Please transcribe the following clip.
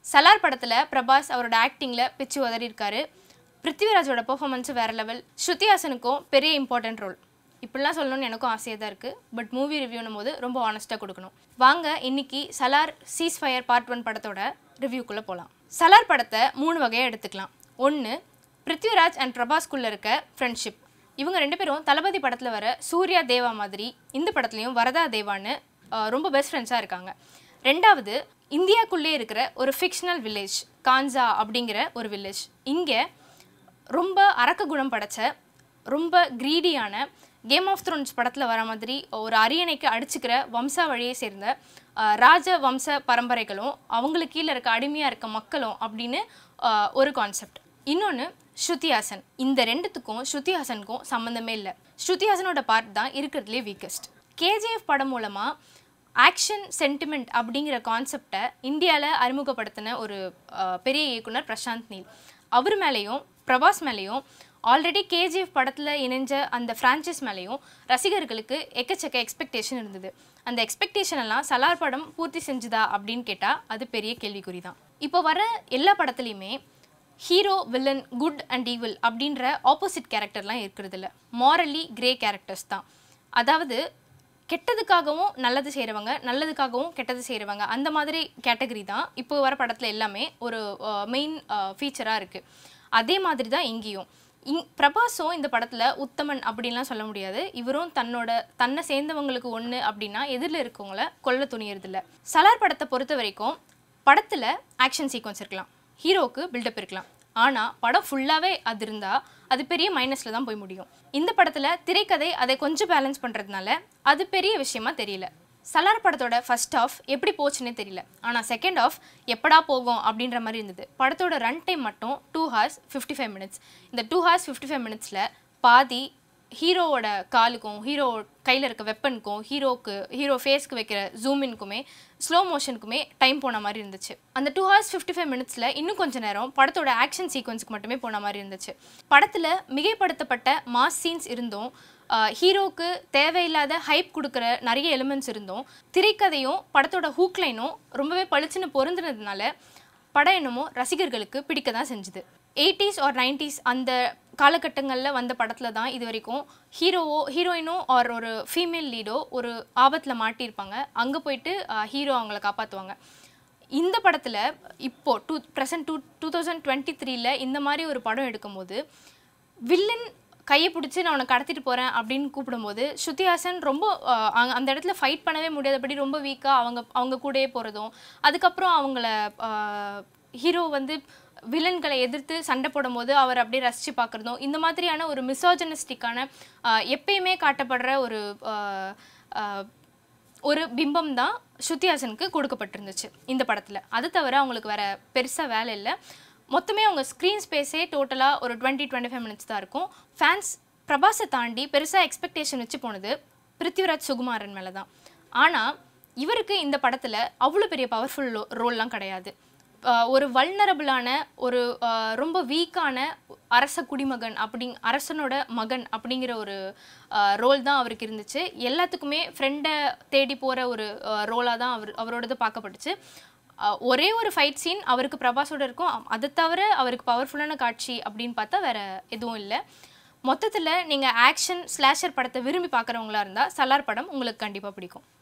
சலார் படத்தில் பிரபாஸ் அவரோட ஆக்டிங்கில் பிச்சு உதறியிருக்காரு பிருத்திவிராஜோட பெர்ஃபார்மன்ஸும் வேறு லெவல் ஸ்ருதிஹாசனுக்கும் பெரிய இம்பார்ட்டன்ட் ரோல் இப்படிலாம் சொல்லணும்னு எனக்கும் ஆசையாக தான் இருக்குது பட் மூவி ரிவ்யூனும் போது ரொம்ப ஆனஸ்ட்டாக கொடுக்கணும் வாங்க இன்னைக்கு Salaar ceasefire part one படத்தோட ரிவ்யூக்குள்ளே போகலாம் சலார் படத்தை மூணு வகையாக எடுத்துக்கலாம் ஒன்று பிருத்விராஜ் அண்ட் பிரபாஸ்குள்ளே இருக்க ஃப்ரெண்ட்ஷிப் இவங்க ரெண்டு பேரும் தளபதி படத்தில் வர சூர்யா தேவா மாதிரி இந்த படத்துலையும் வரதா தேவான்னு ஆஹ், ரொம்ப பெஸ்ட் ஃப்ரெண்ட்ஸாக இருக்காங்க ரெண்டாவது இந்தியாக்குள்ளே இருக்கிற ஒரு ஃபிக்ஷனல் வில்லேஜ் கான்சா அப்படிங்கிற ஒரு வில்லேஜ் இங்கே ரொம்ப அரக்க குணம் படைச்ச ரொம்ப க்ரீடியான கேம் ஆஃப் த்ரோன்ஸ் படத்தில் வர மாதிரி ஒரு அரியணைக்கு அடிச்சுக்கிற வம்சாவழியை சேர்ந்த ஆஹ், ராஜ வம்ச பரம்பரைகளும் அவங்களுக்கு கீழே இருக்க அடிமையாக இருக்க மக்களும் அப்படின்னு ஆஹ், ஒரு கான்செப்ட் இன்னொன்று ஸ்ருதிஹாசன் இந்த ரெண்டுத்துக்கும் ஸ்ருதிஹாசனுக்கும் சம்மந்தமே இல்லை ஸ்ருதிஹாசனோட பார்ட் தான் இருக்கிறதுலே வீக்கஸ்ட் கேஜிஎஃப் படம் மூலமாக ஆக்ஷன் சென்டிமெண்ட் அப்படிங்கிற கான்செப்டை இந்தியாவில் அறிமுகப்படுத்தின ஒரு அஹ், பெரிய இயக்குனர் பிரசாந்த் நீல் அவர் மேலேயும் பிரபாஸ் மேலேயும் ஆல்ரெடி கேஜிஎஃப் படத்தில் இணைஞ்ச அந்த ஃப்ரான்ச்சைஸ் மேலேயும் ரசிகர்களுக்கு எக்கச்சக்க எக்ஸ்பெக்டேஷன் இருந்தது அந்த எக்ஸ்பெக்டேஷன் எல்லாம் சலார் படம் பூர்த்தி செஞ்சுதா அப்படின்னு கேட்டால் அது பெரிய கேள்விக்குறி தான் இப்போ வர எல்லா படத்துலையுமே hero villain good and evil அப்படின்ற ஆப்போசிட் கேரக்டர்லாம் இருக்கிறது இல்ல மாரலி கிரே கேரக்டர்ஸ் தான் அதாவது கெட்டதுக்காகவும் நல்லது செய்கிறவங்க நல்லதுக்காகவும் கெட்டது செய்கிறவங்க அந்த மாதிரி கேட்டகரி தான் இப்போ வர படத்தில் எல்லாமே ஒரு மெயின் ஃபீச்சராக இருக்குது அதே மாதிரி தான் இங்கேயும் இங் பிரபாஸும் இந்த படத்தில் உத்தமன் அப்படின்லாம் சொல்ல முடியாது இவரும் தன்னோட தன்னை சேர்ந்தவங்களுக்கு ஒன்று அப்படின்னா எதிரில் இருக்கவங்கள கொல்ல துணியறதில்ல சலார் படத்தை பொறுத்த வரைக்கும் படத்தில் ஆக்ஷன் சீக்வன்ஸ் இருக்கலாம் ஹீரோவுக்கு பில்டப் இருக்கலாம் ஆனால் படம் ஃபுல்லாகவே அது இருந்தால் அது பெரிய மைனஸில் தான் போய் முடியும் இந்த படத்தில் திரைக்கதை அதை கொஞ்சம் பேலன்ஸ் பண்ணுறதுனால அது பெரிய விஷயமா தெரியல சலார் படத்தோட ஃபர்ஸ்ட் ஆஃப் எப்படி போச்சுன்னே தெரியல ஆனால் செகண்ட் ஆஃப் எப்படா போகும் அப்படின்ற மாதிரி இருந்தது படத்தோட ரன் டைம் மட்டும் two hours fifty five minutes இந்த டூ ஹார்ஸ் ஃபிஃப்டி ஃபைவ் மினிட்ஸில் பாதி ஹீரோவோட காலுக்கும் ஹீரோ கையில் இருக்க வெப்பனுக்கும் ஹீரோக்கு ஹீரோ ஃபேஸ்க்கு வைக்கிற ஜூமின்க்குமே ஸ்லோ மோஷனுக்குமே டைம் போன மாதிரி இருந்துச்சு அந்த டூ ஹவர்ஸ் ஃபிஃப்டி ஃபைவ் மினிட்ஸில் இன்னும் கொஞ்ச நேரம் படத்தோட ஆக்ஷன் சீக்வன்ஸ்க்கு மட்டுமே போன மாதிரி இருந்துச்சு படத்தில் மிகைப்படுத்தப்பட்ட மாஸ் சீன்ஸ் இருந்தும் ஹீரோக்கு தேவையில்லாத ஹைப் கொடுக்குற நிறைய எலிமெண்ட்ஸ் இருந்தும் திரைக்கதையும் படத்தோட ஹூக்லைனும் ரொம்பவே பளிச்சுன்னு பொருந்தினதுனால படம் என்னமோ ரசிகர்களுக்கு பிடிக்க தான் செஞ்சுது எயிட்டிஸ் ஆர் நைன்டிஸ் அந்த காலகட்டங்களில் வந்த படத்தில் தான் இது வரைக்கும் ஹீரோவோ ஹீரோயினோ ஆர் ஒரு ஃபீமேல் லீடோ ஒரு ஆபத்தில் மாட்டியிருப்பாங்க அங்கே போயிட்டு ஹீரோ அவங்கள காப்பாற்றுவாங்க இந்த படத்தில் இப்போ to present to two thousand twenty த்ரீல இந்த மாதிரி ஒரு படம் எடுக்கும்போது வில்லன் கையை பிடிச்சி நான் உன்னை கடத்திட்டு போகிறேன் அப்படின்னு கூப்பிடும்போது ஸ்ருதிஹாசன் ரொம்ப அஹ், அங்க- அந்த இடத்துல ஃபைட் பண்ணவே முடியாதபடி ரொம்ப வீக்காக அவங்க அவங்க கூடயே போகிறதும் அதுக்கப்புறம் அவங்கள ஹீரோ வந்து வில்லன்களை எதிர்த்து சண்டை போடும்போது அவர் அப்படியே ரசித்து பார்க்குறதும் இந்த மாதிரியான ஒரு மிசோஜனிஸ்டிக்கான எப்பயுமே காட்டப்படுற ஒரு அஹ், அஹ், ஒரு பிம்பம் தான் ஸ்ருதிஹாசனுக்கு கொடுக்கப்பட்டிருந்துச்சு இந்த படத்தில் அது தவிர அவங்களுக்கு வேற பெருசாக வேலை இல்லை மொத்தமே அவங்க ஸ்க்ரீன் ஸ்பேஸே டோட்டலாக ஒரு டுவெண்ட்டி டுவெண்ட்டி ஃபைவ் மினிட்ஸ் தான் இருக்கும் ஃபேன்ஸ் பிரபாஸை தாண்டி பெருசாக எக்ஸ்பெக்டேஷன் வச்சு போனது பிருத்திவிராஜ் சுகுமாரன் மேலே தான் ஆனால் இவருக்கு இந்த படத்தில் அவ்வளோ பெரிய பவர்ஃபுல் ரோல்லாம் கிடையாது ஆஹ் ஒரு வல்னரபிளான ஒரு ஆஹ் ரொம்ப வீக்கான அரச குடிமகன் அப்படி அரசனோட மகன் அப்படிங்கிற ஒரு ரோல் தான் அவருக்கு இருந்துச்சு எல்லாத்துக்குமே ஃப்ரெண்டை தேடி போகிற ஒரு ரோலாக தான் அவர் அவரோடது பார்க்கப்பட்டுச்சு ஆஹ் ஒரே ஒரு ஃபைட் சீன் அவருக்கு பிரபாஸோட இருக்கும் அ- அதை தவிர அவருக்கு பவர்ஃபுல்லான காட்சி அப்படின்னு பார்த்தா வேற எதுவும் இல்லை மொத்தத்தில் நீங்கள் ஆக்ஷன் ஸ்லாஷர் படத்தை விரும்பி பார்க்குறவங்களா இருந்தால் சலார் படம் உங்களுக்கு கண்டிப்பாக பிடிக்கும்